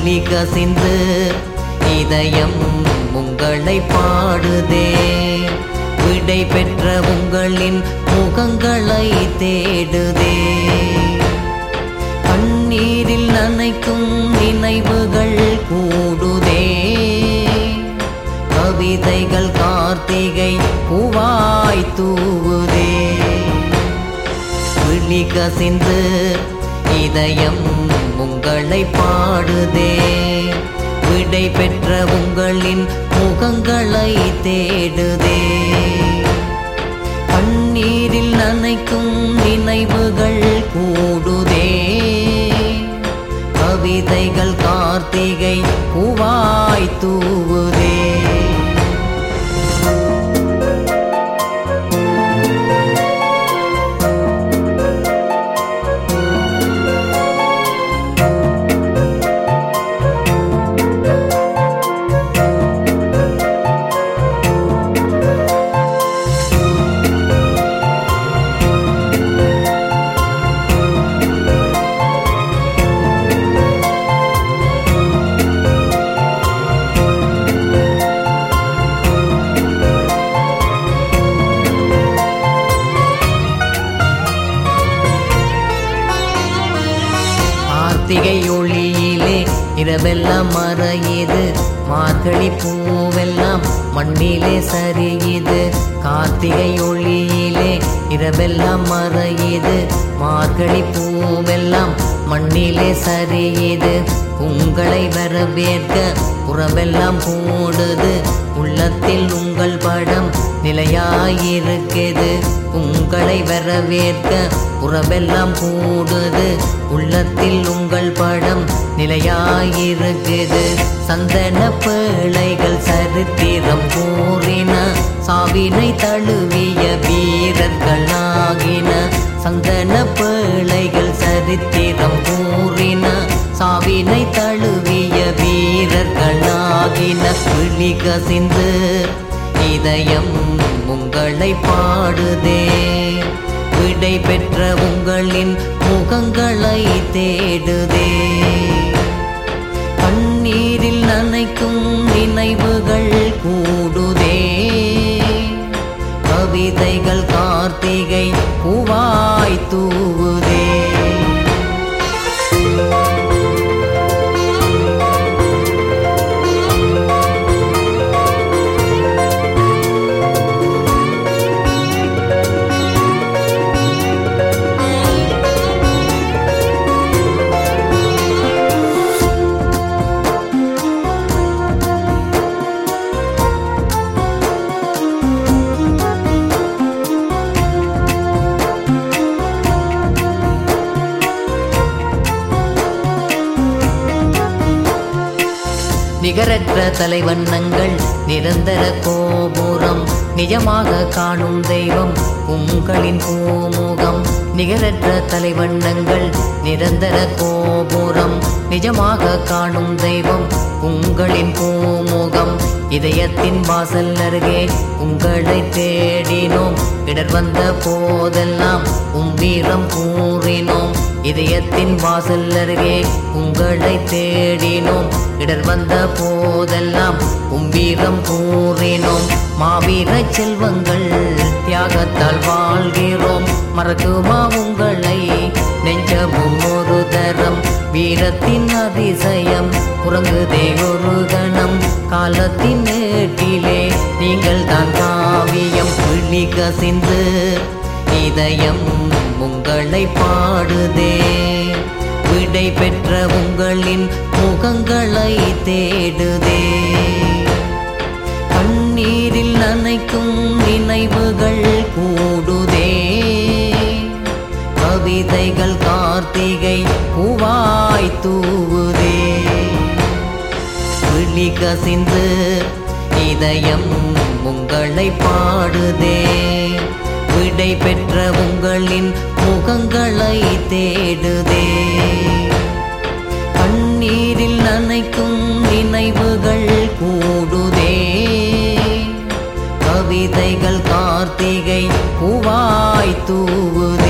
விழி கசிந்து இதயம் உங்களை பாடுதே விடை பெற்ற உங்களின் முகங்களை தேடுதே கண்ணீரில் நனைக்கும் நினைவுகள் கூடுதே கவிதைகள் கார்த்திகை பூவாய் தூவுதே விழி கசிந்து இதயம் உங்களை பாடுதே விடை பெற்ற உங்களின் முகங்களை தேடுதே கண்ணீரில் நனைக்கும் நினைவுகள் கூடுதே கவிதைகள் கார்த்திகை பூவாய் தூவுதே கார்த்திகை ஒளியிலே இரவெல்லாம் மறையுது மார்கழி பூவெல்லாம் மண்ணிலே சரியுது கார்த்திகை ஒளியிலே இரவெல்லாம் மறையுது மார்கழி பூவெல்லாம் மண்ணிலே சரியுது உங்களை வரவேற்க உறவெல்லாம் கூடுது உள்ளத்தில் உங்கள் படம் நிலையாயிருக்குது உங்களை வரவேற்க உறவெல்லாம் கூடுது உள்ளத்தில் உங்கள் படம் நிலையாயிருக்குது சந்தன பிள்ளைகள் சரித்திரம் கூறின சாவினை தழுவிய வீரர்கள் ஆகின சந்தன பிள்ளைகள் சரித்திரம் கூறின சாவினை தழுவிய வீரர்கள் ஆகின விழி கசிந்து இதயம் உங்களை பாடுதே விடை பெற்ற உங்களின் முகங்களை தேடுதே கண்ணீரில் நனைக்கும் நினைவுகள் கூடுதே கவிதைகள் கார்த்திகை பூவாய் தூவுதே நிகரற்ற தலைவண்ணங்கள் நிரந்தர கோபுரம் நிஜமாக காணும் தெய்வம் உங்களின் பூமுகம் நிகரற்ற தலைவண்ணங்கள் நிரந்தர கோபுரம் நிஜமாக காணும் தெய்வம் உங்களின் பூமுகம் இதயத்தின் வாசல் அருகே உங்களை தேடினோம் இடர் வந்த போதெல்லாம் உம் வீரம் கூறினோம் இதயத்தின் வாசல் அருகே உங்களை தேடினோம் இடர் வந்த போதெல்லாம் உம் வீரம் கூறினோம் மாவீர செல்வங்கள் தியாகத்தால் வாழ்கிறோம் மறக்குமா உங்களை நெஞ்சமும் ஒரு தரம் வீரத்தின் அதிசயம் உறங்குதே ஒரு கணம் காலத்தின் ஏட்டிலே நீங்கள் தான் காவியம் விழி கசிந்து இதயம் உங்களை பாடுதே விடை பெற்ற உங்களின் முகங்களை தேடுதே கண்ணீரில் நனைக்கும் நினைவுகள் கூடுதே கவிதைகள் கார்த்திகை பூவாய் தூவுதே விழி கசிந்து இதயம் உங்களை பாடுதே விடை பெற்ற உங்களின் முகங்களை தேடுதே கண்ணீரில் நனைக்கும் நினைவுகள் கூடுதே கவிதைகள் கார்த்திகை பூவாய் தூவுதே